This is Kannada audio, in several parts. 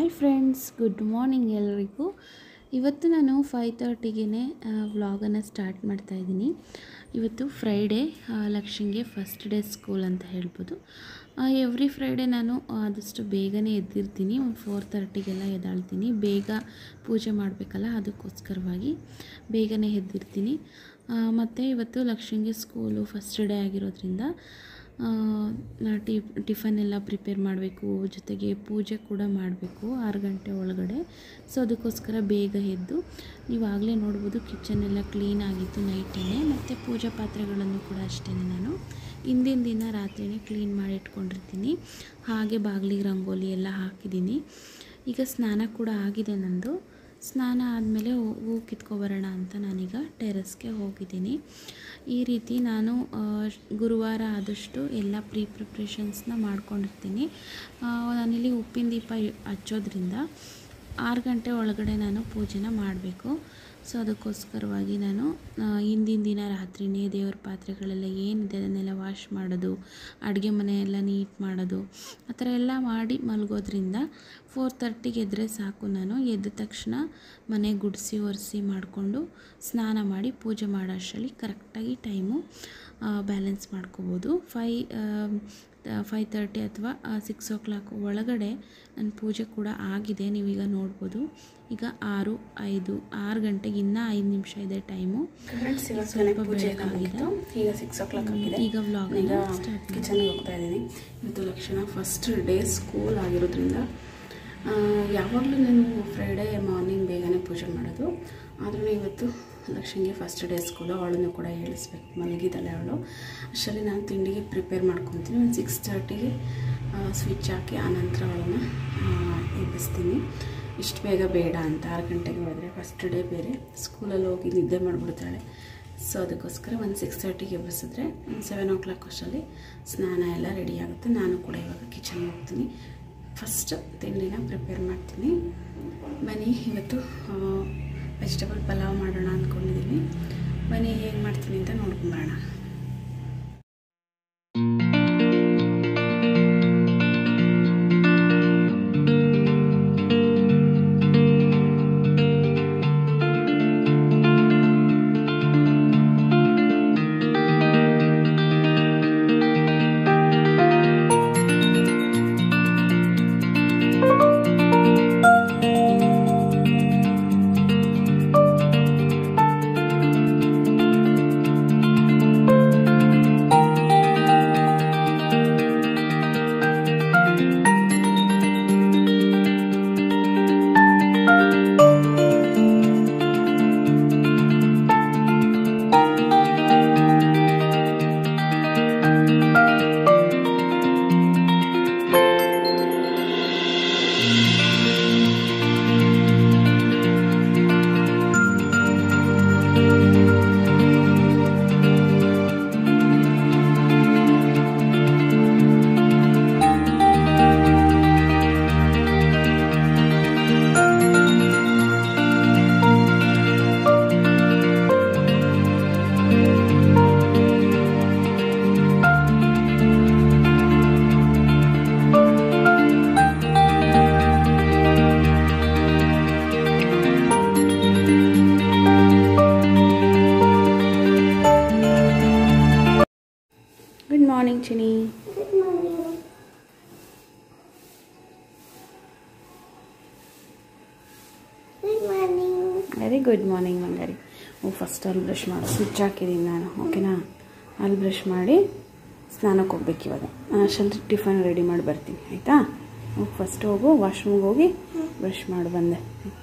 ಹಾಯ್ ಫ್ರೆಂಡ್ಸ್ ಗುಡ್ ಮಾರ್ನಿಂಗ್ ಎಲ್ರಿಗೂ ಇವತ್ತು ನಾನು ಫೈವ್ ತರ್ಟಿಗೆ ವ್ಲಾಗನ್ನು ಸ್ಟಾರ್ಟ್ ಮಾಡ್ತಾ ಇದ್ದೀನಿ ಇವತ್ತು ಫ್ರೈಡೇ ಲಕ್ಷಂಗೆ ಫಸ್ಟ್ ಡೇ ಸ್ಕೂಲ್ ಅಂತ ಹೇಳ್ಬೋದು ಎವ್ರಿ ಫ್ರೈಡೇ ನಾನು ಆದಷ್ಟು ಬೇಗನೆ ಎದ್ದಿರ್ತೀನಿ ಒಂದು ಫೋರ್ ತರ್ಟಿಗೆಲ್ಲ ಎದ್ದಾಳ್ತೀನಿ ಬೇಗ ಪೂಜೆ ಮಾಡಬೇಕಲ್ಲ ಅದಕ್ಕೋಸ್ಕರವಾಗಿ ಬೇಗನೆ ಎದ್ದಿರ್ತೀನಿ ಮತ್ತು ಇವತ್ತು ಲಕ್ಷಂಗೆ ಸ್ಕೂಲು ಫಸ್ಟ್ ಡೇ ಆಗಿರೋದ್ರಿಂದ ಟಿ ಟಿಫನ್ ಎಲ್ಲ ಪ್ರಿಪೇರ್ ಮಾಡಬೇಕು ಜೊತೆಗೆ ಪೂಜೆ ಕೂಡ ಮಾಡಬೇಕು ಆರು ಗಂಟೆ ಒಳಗಡೆ ಸೊ ಅದಕ್ಕೋಸ್ಕರ ಬೇಗ ಎದ್ದು ನೀವಾಗಲೇ ನೋಡ್ಬೋದು ಕಿಚನ್ ಎಲ್ಲ ಕ್ಲೀನ್ ಆಗಿತ್ತು ನೈಟೇ ಮತ್ತು ಪೂಜಾ ಪಾತ್ರೆಗಳನ್ನು ಕೂಡ ಅಷ್ಟೇ ನಾನು ಹಿಂದಿನ ದಿನ ರಾತ್ರಿಯೇ ಕ್ಲೀನ್ ಮಾಡಿ ಇಟ್ಕೊಂಡಿರ್ತೀನಿ ಹಾಗೆ ಬಾಗಿಲಿಗೆ ರಂಗೋಲಿ ಎಲ್ಲ ಹಾಕಿದ್ದೀನಿ ಈಗ ಸ್ನಾನ ಕೂಡ ಆಗಿದೆ ನಂದು ಸ್ನಾನ ಆದಮೇಲೆ ಹೂ ಕಿತ್ಕೊಬರೋಣ ಅಂತ ನಾನೀಗ ಟೆರೆಸ್ಗೆ ಹೋಗಿದ್ದೀನಿ ಈ ರೀತಿ ನಾನು ಗುರುವಾರ ಆದಷ್ಟು ಎಲ್ಲ ಪ್ರೀ ಪ್ರಿಪ್ರೇಷನ್ಸ್ನ ಮಾಡ್ಕೊಂಡಿರ್ತೀನಿ ನಾನಿಲ್ಲಿ ಉಪ್ಪಿನ ದೀಪ ಹಚ್ಚೋದ್ರಿಂದ ಆರು ಗಂಟೆ ಒಳಗಡೆ ನಾನು ಪೂಜೆನ ಮಾಡಬೇಕು ಸೊ ಅದಕ್ಕೋಸ್ಕರವಾಗಿ ನಾನು ಹಿಂದಿನ ದಿನ ರಾತ್ರಿನೇ ದೇವ್ರ ಪಾತ್ರೆಗಳೆಲ್ಲ ಏನಿದೆ ಅದನ್ನೆಲ್ಲ ವಾಶ್ ಮಾಡೋದು ಅಡುಗೆ ಮನೆ ಎಲ್ಲ ನೀಟ್ ಮಾಡೋದು ಆ ಥರ ಎಲ್ಲ ಮಾಡಿ ಮಲಗೋದ್ರಿಂದ ಫೋರ್ ತರ್ಟಿಗೆ ಎದ್ದರೆ ಸಾಕು ನಾನು ಎದ್ದ ತಕ್ಷಣ ಮನೆ ಗುಡಿಸಿ ಒರೆಸಿ ಮಾಡಿಕೊಂಡು ಸ್ನಾನ ಮಾಡಿ ಪೂಜೆ ಮಾಡೋ ಅಷ್ಟರಲ್ಲಿ ಕರೆಕ್ಟಾಗಿ ಟೈಮು ಬ್ಯಾಲೆನ್ಸ್ ಮಾಡ್ಕೋಬೋದು ಫೈ ಫೈ ತರ್ಟಿ ಅಥವಾ ಸಿಕ್ಸ್ ಓ ಕ್ಲಾಕ್ ಒಳಗಡೆ ನನ್ನ ಪೂಜೆ ಕೂಡ ಆಗಿದೆ ನೀವೀಗ ನೋಡ್ಬೋದು ಈಗ ಆರು ಐದು ಆರು ಗಂಟೆಗೆ ಇನ್ನೂ ಐದು ನಿಮಿಷ ಇದೆ ಟೈಮು ಸ್ವಲ್ಪ ಪೂಜೆ ಆಗಿತ್ತು ಈಗ ಸಿಕ್ಸ್ ಓ ಕ್ಲಾಕ್ ಆಗಿದೆ ಈಗ ವ್ಲಾಗ್ ಈಗ ಕಿಚನ್ಗೆ ಹೋಗ್ತಾ ಇದ್ದೀನಿ ಇವತ್ತು ಲಕ್ಷಣ ಫಸ್ಟ್ ಡೇ ಸ್ಕೂಲ್ ಆಗಿರೋದ್ರಿಂದ ಯಾವಾಗಲೂ ನಾನು ಫ್ರೈಡೇ ಮಾರ್ನಿಂಗ್ ಬೇಗನೆ ಪೂಜೆ ಮಾಡೋದು ಆದ್ರೂ ಇವತ್ತು ಲಕ್ಷ್ಮಿಗೆ ಫಸ್ಟ್ ಡೇ ಸ್ಕೂಲು ಅವಳನ್ನು ಕೂಡ ಹೇಳಿಸ್ಬೇಕು ಮಲಗಿದ್ದಾಳೆ ಅವಳು ಅಷ್ಟರಲ್ಲಿ ನಾನು ತಿಂಡಿಗೆ ಪ್ರಿಪೇರ್ ಮಾಡ್ಕೊತೀನಿ ಒಂದು ಸಿಕ್ಸ್ ತರ್ಟಿಗೆ ಸ್ವಿಚ್ ಹಾಕಿ ಆನಂತರ ಅವಳನ್ನು ಎಬ್ಬಿಸ್ತೀನಿ ಇಷ್ಟು ಬೇಗ ಬೇಡ ಅಂತ ಆರು ಗಂಟೆಗೆ ಹೋದರೆ ಫಸ್ಟ್ ಡೇ ಬೇರೆ ಸ್ಕೂಲಲ್ಲಿ ಹೋಗಿ ನಿದ್ದೆ ಮಾಡಿಬಿಡ್ತಾಳೆ ಸೊ ಅದಕ್ಕೋಸ್ಕರ ಒಂದು ಸಿಕ್ಸ್ ತರ್ಟಿಗೆ ಎಬ್ಬಿಸಿದ್ರೆ ಒಂದು ಸೆವೆನ್ ಓ ಕ್ಲಾಕ್ ಅಷ್ಟರಲ್ಲಿ ಸ್ನಾನ ಎಲ್ಲ ರೆಡಿ ಆಗುತ್ತೆ ನಾನು ಕೂಡ ಇವಾಗ ಕಿಚನ್ಗೆ ಹೋಗ್ತೀನಿ ಫಸ್ಟ್ ತಿಂಡಿನ ಪ್ರಿಪೇರ್ ಮಾಡ್ತೀನಿ ಬನ್ನಿ ಇವತ್ತು ವೆಜಿಟೇಬಲ್ ಪಲಾವ್ ಮಾಡೋಣ ಅಂದ್ಕೊಂಡಿದ್ದೀನಿ ಬನ್ನಿ ಹೇಗೆ ಮಾಡ್ತೀನಿ ಅಂತ ನೋಡ್ಕೊಂಬರೋಣ good morning Chini very good morning ಮಂಗಾರಿ ಓ ಫಸ್ಟ್ ಅಲ್ಲಿ ಬ್ರಷ್ ಮಾಡಿ ಸ್ವಿಚ್ ಹಾಕಿದ್ದೀನಿ ನಾನು ಓಕೆನಾ ಅಲ್ಲಿ ಬ್ರಷ್ ಮಾಡಿ ಸ್ನಾನಕ್ಕೆ ಹೋಗ್ಬೇಕು ಇವಾಗ ನಾನು ಅಷ್ಟಲ್ಲಿ ಟಿಫನ್ ರೆಡಿ ಮಾಡಿ ಬರ್ತೀನಿ ಆಯಿತಾ ಹೋಗಿ ಫಸ್ಟ್ ಹೋಗು ವಾಶ್ರೂಮ್ಗೆ ಹೋಗಿ ಬ್ರಷ್ ಮಾಡಿ ಬಂದೆ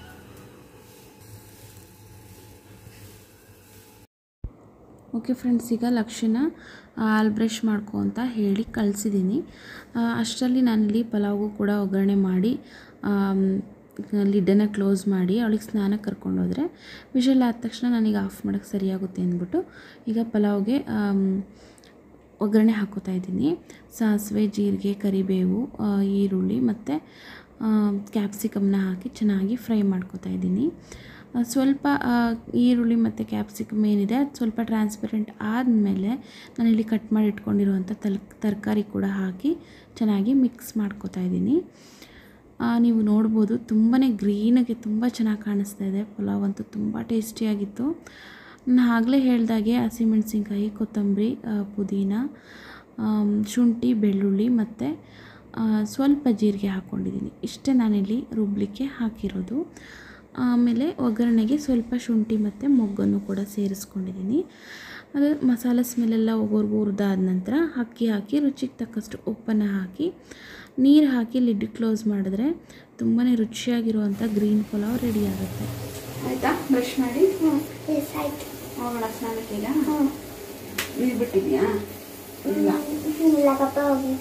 ಓಕೆ ಫ್ರೆಂಡ್ಸ್ ಈಗ ಲಕ್ಷಣ ಹಾಲು ಬ್ರಷ್ ಮಾಡ್ಕೊ ಅಂತ ಹೇಳಿ ಕಳಿಸಿದ್ದೀನಿ ಅಷ್ಟರಲ್ಲಿ ನಾನಿಲ್ಲಿ ಪಲಾವ್ಗೂ ಕೂಡ ಒಗ್ಗರಣೆ ಮಾಡಿ ಲಿಡ್ಡನ್ನು ಕ್ಲೋಸ್ ಮಾಡಿ ಅವಳಿಗೆ ಸ್ನಾನ ಕರ್ಕೊಂಡೋದ್ರೆ ವಿಷಲ್ ಆದ ತಕ್ಷಣ ನನಗೆ ಆಫ್ ಮಾಡೋಕ್ಕೆ ಸರಿಯಾಗುತ್ತೆ ಅಂದ್ಬಿಟ್ಟು ಈಗ ಪಲಾವ್ಗೆ ಒಗ್ಗರಣೆ ಹಾಕೋತಾ ಇದ್ದೀನಿ ಸಾಸಿವೆ ಜೀರಿಗೆ ಕರಿಬೇವು ಈರುಳ್ಳಿ ಮತ್ತು ಕ್ಯಾಪ್ಸಿಕಮ್ನ ಹಾಕಿ ಚೆನ್ನಾಗಿ ಫ್ರೈ ಮಾಡ್ಕೋತಾ ಇದ್ದೀನಿ ಸ್ವಲ್ಪ ಈರುಳ್ಳಿ ಮತ್ತು ಕ್ಯಾಪ್ಸಿಕಮ್ ಏನಿದೆ ಅದು ಸ್ವಲ್ಪ ಟ್ರಾನ್ಸ್ಪರೆಂಟ್ ಆದಮೇಲೆ ನಾನಿಲ್ಲಿ ಕಟ್ ಮಾಡಿ ಇಟ್ಕೊಂಡಿರುವಂಥ ತಲ್ ತರಕಾರಿ ಕೂಡ ಹಾಕಿ ಚೆನ್ನಾಗಿ ಮಿಕ್ಸ್ ಮಾಡ್ಕೋತಾ ಇದ್ದೀನಿ ಆ, ನೀವು ನೋಡ್ಬೋದು ತುಂಬಾ ಗ್ರೀನಾಗಿ ತುಂಬ ಚೆನ್ನಾಗಿ ಕಾಣಿಸ್ತಾ ಇದೆ ಪಲಾವ್ ಅಂತೂ ತುಂಬ ಟೇಸ್ಟಿಯಾಗಿತ್ತು ನಾನು ಆಗಲೇ ಹೇಳ್ದಾಗೆ ಹಸಿಮೆಣಸಿನ್ಕಾಯಿ ಕೊತ್ತಂಬರಿ ಆ, ಪುದೀನ ಆಮ್, ಶುಂಠಿ ಬೆಳ್ಳುಳ್ಳಿ ಮತ್ತು ಆ, ಸ್ವಲ್ಪ ಜೀರಿಗೆ ಹಾಕ್ಕೊಂಡಿದ್ದೀನಿ ಇಷ್ಟೇ ನಾನಿಲ್ಲಿ ರುಬ್ಲಿಕ್ಕೆ ಹಾಕಿರೋದು ಆಮೇಲೆ ಒಗ್ಗರಣೆಗೆ ಸ್ವಲ್ಪ ಶುಂಠಿ ಮತ್ತು ಮೊಗ್ಗನ್ನು ಕೂಡ ಸೇರಿಸ್ಕೊಂಡಿದ್ದೀನಿ ಅದು ಮಸಾಲೆ ಸ್ಮೆಲ್ಲೆಲ್ಲ ಹೋಗೋರ್ಗು ಹುರಿದಾದ ನಂತರ ಅಕ್ಕಿ ಹಾಕಿ ರುಚಿಗೆ ತಕ್ಕಷ್ಟು ಉಪ್ಪನ್ನು ಹಾಕಿ ನೀರು ಹಾಕಿ ಲಿಡ್ ಕ್ಲೋಸ್ ಮಾಡಿದ್ರೆ ತುಂಬಾ ರುಚಿಯಾಗಿರುವಂಥ ಗ್ರೀನ್ ಪಲಾವ್ ರೆಡಿ ಆಗುತ್ತೆ ಆಯಿತಾ ಬ್ರಷ್ ಮಾಡಿ ಹ್ಞೂ ಎಸ್ ಆಯ್ತು ಹೋಗೋಣ ಸ್ನಾನಕ್ಕೆ ಈಗ ಹ್ಞೂ ನೀರು ಬಿಟ್ಟಿದ್ಯಾ ಇಲ್ಲ ಇಲ್ಲ ಕಪ್ಪ ಹೋಗಿ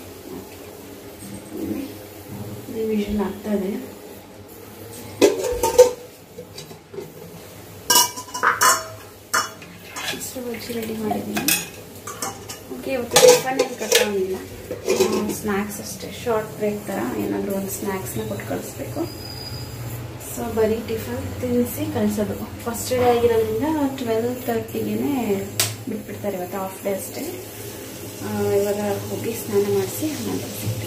ರಿವಿಷನ್ ಆಗ್ತಾ ಇದೆ ಇಷ್ಟು ಬಜ್ಜಿ ರೆಡಿ ಮಾಡಿದ್ದೀನಿ ಓಕೆ ಇವತ್ತು ಟಿಫನ್ ಏನು ಕಟ್ಟೋಂಗಿಲ್ಲ ಸ್ನ್ಯಾಕ್ಸ್ ಅಷ್ಟೇ ಶಾರ್ಟ್ ಬ್ರೇಕ್ ಥರ ಏನಾದರೂ ಒಂದು ಸ್ನ್ಯಾಕ್ಸ್ನ ಕೊಟ್ಟು ಕಳಿಸ್ಬೇಕು ಸೊ ಬರೀ ಟಿಫನ್ ತಿನ್ನಿಸಿ ಕಳಿಸೋದು ಫಸ್ಟ್ ಡೇ ಆಗಿರೋದ್ರಿಂದ ಟ್ವೆಲ್ ತರ್ಟಿಗೆ ಬಿಟ್ಬಿಡ್ತಾರೆ ಇವತ್ತು ಹಾಫ್ ಡೇ ಅಷ್ಟೇ ಆ, ಇವಾಗ ಹೋಗಿ ಸ್ನಾನ ಮಾಡಿಸಿ ಆಮೇಲೆ ಸಿಗ್ತೀವಿ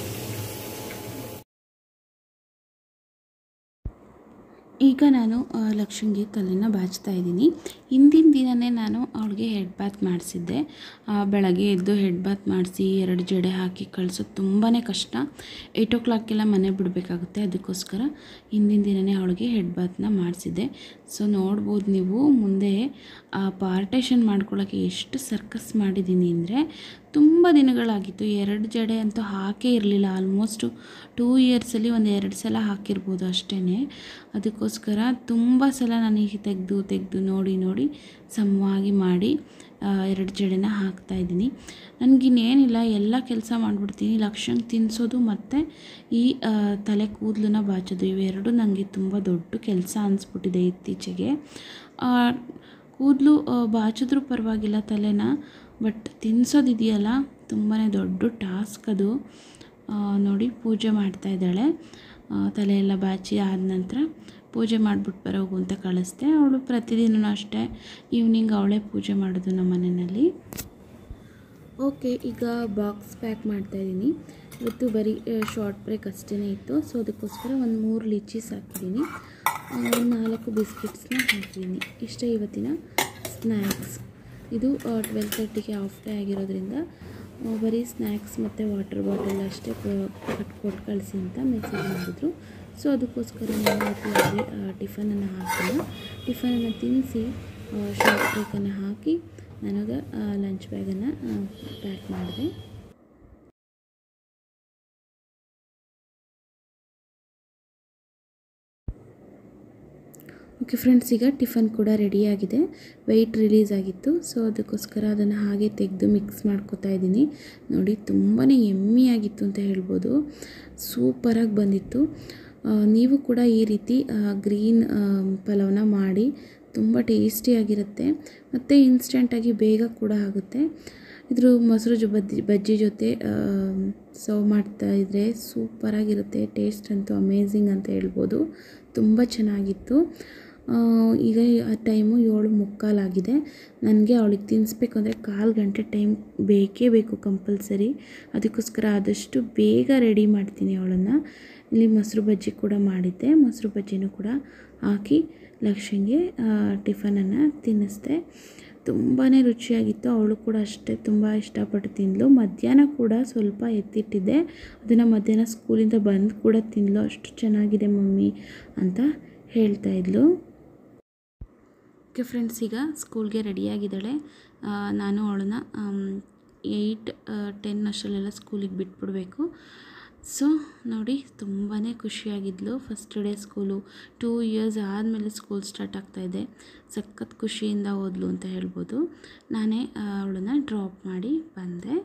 ಈಗ ನಾನು ಆ, ಲಕ್ಷ್ಮಿಗೆ ತಲೆನ ಬಾಚ್ತಾ ಇದ್ದೀನಿ ಹಿಂದಿನ ದಿನವೇ ನಾನು ಅವಳಿಗೆ ಹೆಡ್ ಬಾತ್ ಮಾಡಿಸಿದ್ದೆ ಆ, ಬೆಳಗ್ಗೆ ಎದ್ದು ಹೆಡ್ ಬಾತ್ ಮಾಡಿಸಿ ಎರಡು ಜಡೆ ಹಾಕಿ ಕಳಿಸೋದು ತುಂಬಾ ಕಷ್ಟ ಏಯ್ಟ್ ಓ ಕ್ಲಾಕ್ಗೆಲ್ಲ ಮನೆ ಬಿಡಬೇಕಾಗುತ್ತೆ ಅದಕ್ಕೋಸ್ಕರ ಹಿಂದಿನ ದಿನವೇ ಅವಳಿಗೆ ಹೆಡ್ ಬಾತ್ನ ಮಾಡಿಸಿದ್ದೆ ಸೊ ನೋಡ್ಬೋದು ನೀವು ಮುಂದೆ ಆ ಪಾರ್ಟೇಷನ್ ಮಾಡ್ಕೊಳ್ಳೋಕ್ಕೆ ಎಷ್ಟು ಸರ್ಕಸ್ ಮಾಡಿದ್ದೀನಿ ಅಂದರೆ ತುಂಬ ದಿನಗಳಾಗಿತ್ತು ಎರಡು ಜಡೆ ಅಂತೂ ಹಾಕೇ ಇರಲಿಲ್ಲ ಆಲ್ಮೋಸ್ಟು ಟೂ ಇಯರ್ಸಲ್ಲಿ ಒಂದು ಎರಡು ಸಲ ಹಾಕಿರ್ಬೋದು ಅಷ್ಟೇ ಅದಕ್ಕೋಸ್ಕರ ತುಂಬ ಸಲ ನನಗೆ ತೆಗೆದು ತೆಗೆದು ನೋಡಿ ನೋಡಿ ಸಮವಾಗಿ ಮಾಡಿ ಆ, ಎರಡು ಜಡೆನ ಹಾಕ್ತಾಯಿದ್ದೀನಿ ನನಗಿನ್ನೇನಿಲ್ಲ ಎಲ್ಲ ಕೆಲಸ ಮಾಡಿಬಿಡ್ತೀನಿ ಲಕ್ಷಂಗೆ ತಿನ್ನಿಸೋದು ಮತ್ತು ಈ ಆ, ತಲೆ ಕೂದಲನ್ನ ಬಾಚೋದು ಇವೆರಡು ನನಗೆ ತುಂಬ ದೊಡ್ಡ ಕೆಲಸ ಅನಿಸ್ಬಿಟ್ಟಿದೆ ಇತ್ತೀಚೆಗೆ ಕೂದಲು ಬಾಚಿದ್ರೂ ಪರವಾಗಿಲ್ಲ ತಲೆನ ಬಟ್ ತಿನ್ನಿಸೋದಿದೆಯಲ್ಲ ತುಂಬಾ ದೊಡ್ಡ ಟಾಸ್ಕ್ ಅದು ಆ, ನೋಡಿ ಪೂಜೆ ಮಾಡ್ತಾ ಇದ್ದಾಳೆ ಆ, ತಲೆ ಎಲ್ಲ ಬಾಚಿ ಆದ ನಂತರ ಪೂಜೆ ಮಾಡಿಬಿಟ್ಟು ಬರೋಗು ಅಂತ ಕಳಿಸ್ದೆ ಅವಳು ಪ್ರತಿದಿನವೂ ಅಷ್ಟೇ ಈವ್ನಿಂಗ್ ಅವಳೇ ಪೂಜೆ ಮಾಡೋದು ನಮ್ಮ ಮನೆಯಲ್ಲಿ ಓಕೆ ಈಗ ಬಾಕ್ಸ್ ಪ್ಯಾಕ್ ಮಾಡ್ತಾಯಿದ್ದೀನಿ ಇವತ್ತು ಬರೀ ಶಾರ್ಟ್ ಬ್ರೇಕ್ ಅಷ್ಟೇ ಇತ್ತು ಸೊ ಅದಕ್ಕೋಸ್ಕರ ಒಂದು ಮೂರು ಲಿಚೀಸ್ ಹಾಕಿದ್ದೀನಿ ಆ, ಒಂದು ನಾಲ್ಕು ಬಿಸ್ಕೆಟ್ಸ್ನ ಹಾಕಿದ್ದೀನಿ ಇಷ್ಟೇ ಇವತ್ತಿನ ಸ್ನ್ಯಾಕ್ಸ್ ಇದು ಟ್ವೆಲ್ ತರ್ಟಿಗೆ ಆಫ್ ಡೇ ಆಗಿರೋದ್ರಿಂದ ಆ, ಬರೀ ಸ್ನ್ಯಾಕ್ಸ್ ಮತ್ತು ವಾಟರ್ ಬಾಟಲ್ ಅಷ್ಟೇ ಕೊಟ್ಟು ಕಳಿಸಿ ಅಂತ ಮೆಸೇಜ್ ಮಾಡಿದ್ರು ಸೊ ಅದಕ್ಕೋಸ್ಕರ ನಾನು ಇವತ್ತು ಯಾವುದೇ ಟಿಫನನ್ನು ಹಾಕಿಲ್ಲ ಟಿಫನನ್ನು ತಿನ್ನಿಸಿ ಶಾರ್ಟ್ ಬ್ರೇಕನ್ನು ಹಾಕಿ ನನಗೆ ಲಂಚ್ ಬ್ಯಾಗನ್ನು ಪ್ಯಾಕ್ ಮಾಡಿದೆ ಓಕೆ ಫ್ರೆಂಡ್ಸ್ ಈಗ ಟಿಫನ್ ಕೂಡ ರೆಡಿಯಾಗಿದೆ ವೆಯ್ಟ್ ರಿಲೀಸ್ ಆಗಿತ್ತು ಸೊ ಅದಕ್ಕೋಸ್ಕರ ಅದನ್ನು ಹಾಗೆ ತೆಗೆದು ಮಿಕ್ಸ್ ಮಾಡ್ಕೊತಾ ಇದ್ದೀನಿ ನೋಡಿ ತುಂಬಾ ಎಮ್ಮಿಯಾಗಿತ್ತು ಅಂತ ಹೇಳ್ಬೋದು ಸೂಪರಾಗಿ ಬಂದಿತ್ತು ಆ, ನೀವು ಕೂಡ ಈ ರೀತಿ ಗ್ರೀನ್ ಪಲಾವ್ನ ಮಾಡಿ ತುಂಬ ಟೇಸ್ಟಿಯಾಗಿರುತ್ತೆ ಮತ್ತು ಇನ್ಸ್ಟೆಂಟಾಗಿ ಬೇಗ ಕೂಡ ಆಗುತ್ತೆ ಇದ್ರ ಮೊಸರು ಜೊ ಬಜ್ಜಿ ಬಜ್ಜಿ ಜೊತೆ ಸರ್ವ್ ಮಾಡ್ತಾ ಇದ್ದರೆ ಸೂಪರಾಗಿರುತ್ತೆ ಟೇಸ್ಟ್ ಅಂತೂ ಅಮೇಝಿಂಗ್ ಅಂತ ಹೇಳ್ಬೋದು ತುಂಬ ಚೆನ್ನಾಗಿತ್ತು ಆ, ಈಗ ಟೈಮು ಏಳು ಮುಕ್ಕಾಲಾಗಿದೆ ನನಗೆ ಅವಳಿಗೆ ತಿನ್ನಿಸ್ಬೇಕು ಅಂದರೆ ಕಾಲು ಗಂಟೆ ಟೈಮ್ ಬೇಕೇ ಬೇಕು ಕಂಪಲ್ಸರಿ ಅದಕ್ಕೋಸ್ಕರ ಆದಷ್ಟು ಬೇಗ ರೆಡಿ ಮಾಡ್ತೀನಿ ಅವಳನ್ನು ಇಲ್ಲಿ ಮೊಸರು ಬಜ್ಜಿ ಕೂಡ ಮಾಡಿದ್ದೆ ಮೊಸರು ಬಜ್ಜಿನೂ ಕೂಡ ಹಾಕಿ ಲಕ್ಷ್ಮಿಗೆ ಟಿಫನನ್ನು ತಿನ್ನಿಸ್ದೆ ತುಂಬಾ ರುಚಿಯಾಗಿತ್ತು ಅವಳು ಕೂಡ ಅಷ್ಟೇ ತುಂಬ ಇಷ್ಟಪಟ್ಟು ತಿಂದಳು ಮಧ್ಯಾಹ್ನ ಕೂಡ ಸ್ವಲ್ಪ ಎತ್ತಿಟ್ಟಿದ್ದೆ ಅದನ್ನು ಮಧ್ಯಾಹ್ನ ಸ್ಕೂಲಿಂದ ಬಂದು ಕೂಡ ತಿಂದಳು ಅಷ್ಟು ಚೆನ್ನಾಗಿದೆ ಮಮ್ಮಿ ಅಂತ ಹೇಳ್ತಾ ಇದ್ಲು ಓಕೆ ಫ್ರೆಂಡ್ಸ್ ಈಗ ಸ್ಕೂಲ್ಗೆ ರೆಡಿಯಾಗಿದ್ದಾಳೆ ಆ, ನಾನು ಅವಳನ್ನ ಏಯ್ಟ್ ಟೆನ್ ಅಷ್ಟರಲ್ಲೆಲ್ಲ ಸ್ಕೂಲಿಗೆ ಬಿಟ್ಬಿಡಬೇಕು ಸೊ ನೋಡಿ ತುಂಬಾ ಖುಷಿಯಾಗಿದ್ಲು first day school two years ಆದಮೇಲೆ ಸ್ಕೂಲ್ ಸ್ಟಾರ್ಟ್ ಆಗ್ತಾಯಿದೆ ಸಖತ್ ಖುಷಿಯಿಂದ ಓದ್ಲು ಅಂತ ಹೇಳ್ಬೋದು ನಾನೇ ಅವಳನ್ನ ಡ್ರಾಪ್ ಮಾಡಿ ಬಂದೆ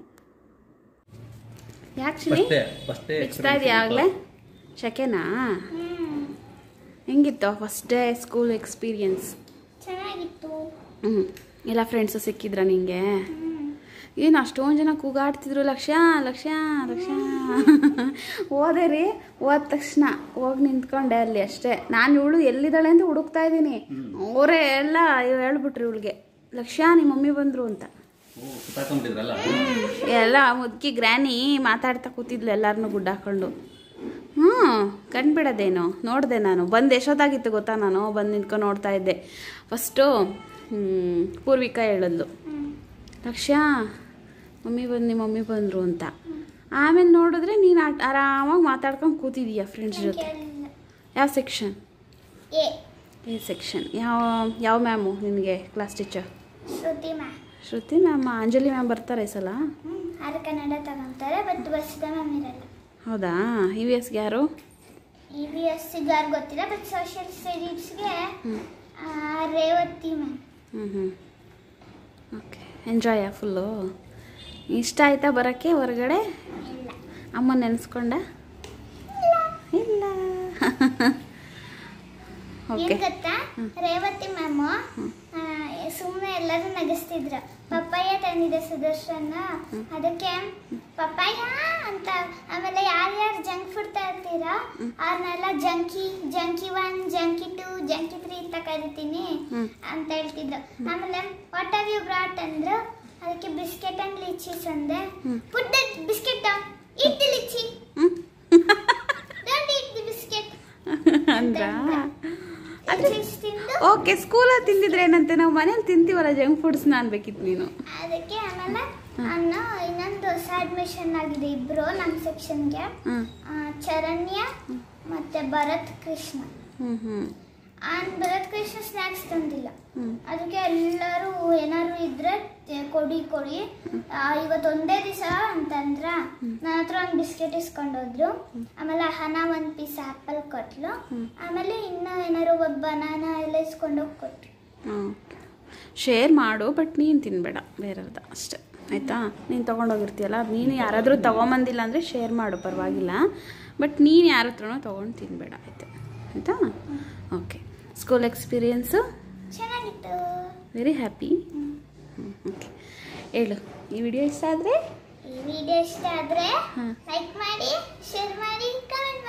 ಯಾಕೆ ಶಿವಿ ಫಸ್ಟೇ ಫಸ್ಟೇ ಬಿಚ್ತಾ ಇದೆಯಾ ಆಗಲೇ ಶಕೆನಾ ಹೆಂಗಿತ್ತು ಫಸ್ಟ್ ಡೇ ಸ್ಕೂಲ್ ಎಕ್ಸ್ಪೀರಿಯನ್ಸ್ ಚೆನ್ನಾಗಿತ್ತು ಹ್ಞೂ ಎಲ್ಲ ಫ್ರೆಂಡ್ಸು ಸಿಕ್ಕಿದ್ರ ನಿಂಗೆ ಏನು ಅಷ್ಟೊಂದು ಜನ ಕೂಗಾಡ್ತಿದ್ರು ಲಕ್ಷ್ಯ ಲಕ್ಷ್ಯ ಲಕ್ಷ್ಯ ಹೋದೆ ರೀ ಹೋದ ತಕ್ಷಣ ಹೋಗಿ ನಿಂತ್ಕೊಂಡೆ ಅಲ್ಲಿ ಅಷ್ಟೇ ನಾನು ಇವಳು ಎಲ್ಲಿದ್ದಾಳೆ ಅಂತ ಹುಡುಕ್ತಾ ಇದ್ದೀನಿ ಅವರೇ ಎಲ್ಲ ಹೇಳ್ಬಿಟ್ರು ಇವಳಿಗೆ ಲಕ್ಷ್ಯ ನಿಮ್ಮ ಮಮ್ಮಿ ಬಂದರು ಅಂತ ಸುತ್ತಾಕೊಂಡ್ಬಿಟ್ಟಿದ್ರಲ್ಲ ಎಲ್ಲ ಮುದುಕಿ ಗ್ರ್ಯಾನಿ ಮಾತಾಡ್ತಾ ಕೂತಿದ್ಲು ಎಲ್ಲರನ್ನೂ ಗುಡ್ಡ ಹಾಕೊಂಡು ಹ್ಞೂ ಕಂಡುಬಿಡೋದೇನು ನೋಡಿದೆ ನಾನು ಬಂದು ಎಷ್ಟೊತ್ತಾಗಿತ್ತು ಗೊತ್ತಾ ನಾನು ಬಂದು ನಿಂತ್ಕೊಂಡು ನೋಡ್ತಾ ಇದ್ದೆ ಫಸ್ಟು ಪೂರ್ವಿಕಾ ಹೇಳಿದ್ಲು ಲಕ್ಷ್ಯ ಮಮ್ಮಿ ಬಂದು ನಿಮ್ಮ ಮಮ್ಮಿ ಬಂದರು ಅಂತ ಆಮೇಲೆ ನೋಡಿದ್ರೆ ನೀನು ಆರಾಮಾಗಿ ಮಾತಾಡ್ಕೊಂಡು ಕೂತಿದೀಯ ಫ್ರೆಂಡ್ಸ್ ಜೊತೆ ಕೇಳಿಲ್ಲ ಯಾವ ಸೆಕ್ಷನ್ ಎ ಎ ಸೆಕ್ಷನ್ ಯಾವ ಯಾವ ಮ್ಯಾಮು ನಿನಗೆ class teacher Shruti ma'am Shruti ma'am Anjali ma'am ಬರ್ತಾರೆ ಈ ಸಲ ಆರು ಕನ್ನಡ ತಗೊಂತಾರೆ ಬಟ್ ಬಸ್ದ ಮ್ಯಾಮ್ ಇರಲ್ಲ ಹೌದಾ ಇ ವಿ ಎಸ್ಗೆ ಯಾರು ಇ ವಿ ಎಸ್ ಯಾರು ಗೊತ್ತಿಲ್ಲ ಬಟ್ ಸೋಷಿಯಲ್ ಸ್ಟಡೀಸ್ಗೆ ರೇವತಿ ಮ್ಯಾಮ್ ಹ್ಞೂ ಹ್ಞೂ ಓಕೆ ಎಂಜಾಯಾ ಫುಲ್ಲು ಇಷ್ಟ ಆಯ್ತಾ ಬರೋಕ್ಕೆ ಹೊರಗಡೆ ಇಲ್ಲ ಅಮ್ಮ ನೆನೆಸ್ಕೊಂಡ ಇಲ್ಲ ಓಕೆ ಏನ್ ಗೊತ್ತಾ ರೇವತಿ ಮ್ಯಾಮ್ ಸುಮ್ಮನೆ ಎಲ್ಲರೂ ನಗಿಸ್ತಿದ್ರು ಪಪ್ಪಾಯ ತಂದಿದೆ ಸುದರ್ಶನ ಅದಕ್ಕೆ ಪಪ್ಪಾಯ ಅಂತ ಆಮೇಲೆ ಯಾರ್ಯಾರು ಜಂಕ್ ಫುಡ್ ತರ್ತೀರಾ ಅವ್ರನ್ನೆಲ್ಲ junkie junkie one junkie two junkie three ಅಂತ ಕರಿತೀನಿ ಹ್ಮ್. ಅಂತ ಹೇಳ್ತಿದ್ರು ಆಮೇಲೆ ವಾಟ್ ಆರ್ ಯು ಬ್ರಾಟ್ ಅಂದ್ರು ಅದಕ್ಕೆ ಬಿಸ್ಕೆಟ್ ಅಂಡ್ ಲಿಚೀಸ್ ಅಂದೆ put that biscuit eat the lychee don't eat the biscuit ಅಂದ್ರಾ ಲಿಚೀಸ್ ತಿಂದು ಓಕೆ ಸ್ಕೂಲಲ್ಲಿ ತಿಂದಿದ್ರೆ ಏನಂತೆ ನಾವು ಮನೇಲಿ ತಿಂತೀವಲ್ಲ ಜಂಕ್ ಫುಡ್ಸ್ನ ಅನ್ಬೇಕಿತ್ತು ನೀನು ಅದಕ್ಕೆ ಆಮೇಲೆ ನಾನು ಇನ್ನೊಂದು ಹೊಸ ಅಡ್ಮಿಷನ್ ಆಗಿದೆ ಇಬ್ರು ನಮ್ಮ ಸೆಕ್ಷನ್ಗೆ ಹ್ಞೂ ಚರಣ್ಯ ಮತ್ತೆ ಭರತ್ ಕೃಷ್ಣ ಹ್ಞೂ ಹ್ಞೂ ಆ ಭರತ್ ಕೃಷ್ಣ ಸ್ನ್ಯಾಕ್ಸ್ ತಂದಿಲ್ಲ ಹ್ಞೂ ಅದಕ್ಕೆ ಎಲ್ಲರೂ ಏನಾದ್ರು ಇದ್ರೆ ತೆ- ಕೊಡಿ ಕೊಡಿ ಆ, ಇವತ್ತು ಒಂದೇ ದಿವಸ ಅಂತಂದ್ರ ನನ್ನ ಹತ್ರ ಒಂದು ಬಿಸ್ಕೆಟ್ ಇಸ್ಕೊಂಡು ಹೋದ್ರು ಆಮೇಲೆ ಹಣ ಒಂದು ಪೀಸ್ ಆಪಲ್ ಕೊಟ್ಲು ಆಮೇಲೆ ಇನ್ನ ಏನಾದ್ರು ಒಂದು ಬನಾನ ಎಲ್ಲ ಇಸ್ಕೊಂಡು ಹೋಗಿ ಕೊಟ್ರು ಓಕೆ ಶೇರ್ ಮಾಡು ಬಟ್ ನೀನು ತಿನ್ನಬೇಡ ಬೇರೆಯವ್ರದ್ದು ಅಷ್ಟೇ ಆಯಿತಾ ನೀನು ತೊಗೊಂಡೋಗಿರ್ತೀಯಲ್ಲ ನೀನು ಯಾರಾದರೂ ತೊಗೊಂಬಂದಿಲ್ಲ ಅಂದರೆ ಶೇರ್ ಮಾಡು ಪರವಾಗಿಲ್ಲ ಬಟ್ ನೀನು ಯಾರ ಹತ್ರನೂ ತೊಗೊಂಡು ತಿನ್ನಬೇಡ ಆಯಿತಾ ಆಯಿತಾ ಓಕೆ ಸ್ಕೂಲ್ ಎಕ್ಸ್ಪೀರಿಯನ್ಸು ಚೆನ್ನಾಗಿತ್ತು ವೆರಿ ಹ್ಯಾಪಿ ಓಕೆ ಹೇಳು ಈ ವಿಡಿಯೋ ಇಷ್ಟ ಆದರೆ ಈ ವಿಡಿಯೋ ಇಷ್ಟ ಆದ್ರೆ ಹಾಂ ಲೈಕ್ ಮಾಡಿ ಶೇರ್ ಮಾಡಿ ಕಮೆಂಟ್